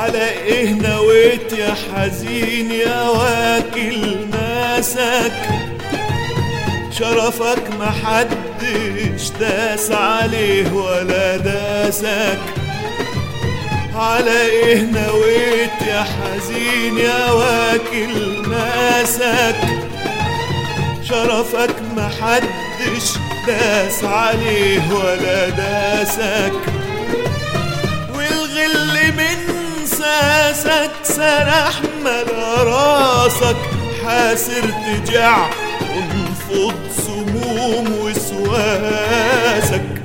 على ايه نويت يا حزين يا واكل ناسك شرفك محدش داس عليه ولا داسك على ايه نويت يا حزين يا واكل ناسك شرفك محدش داس عليه ولا داسك والغل من ساسك سرح ملا راسك حاسر تجع وانفض سموم وسواسك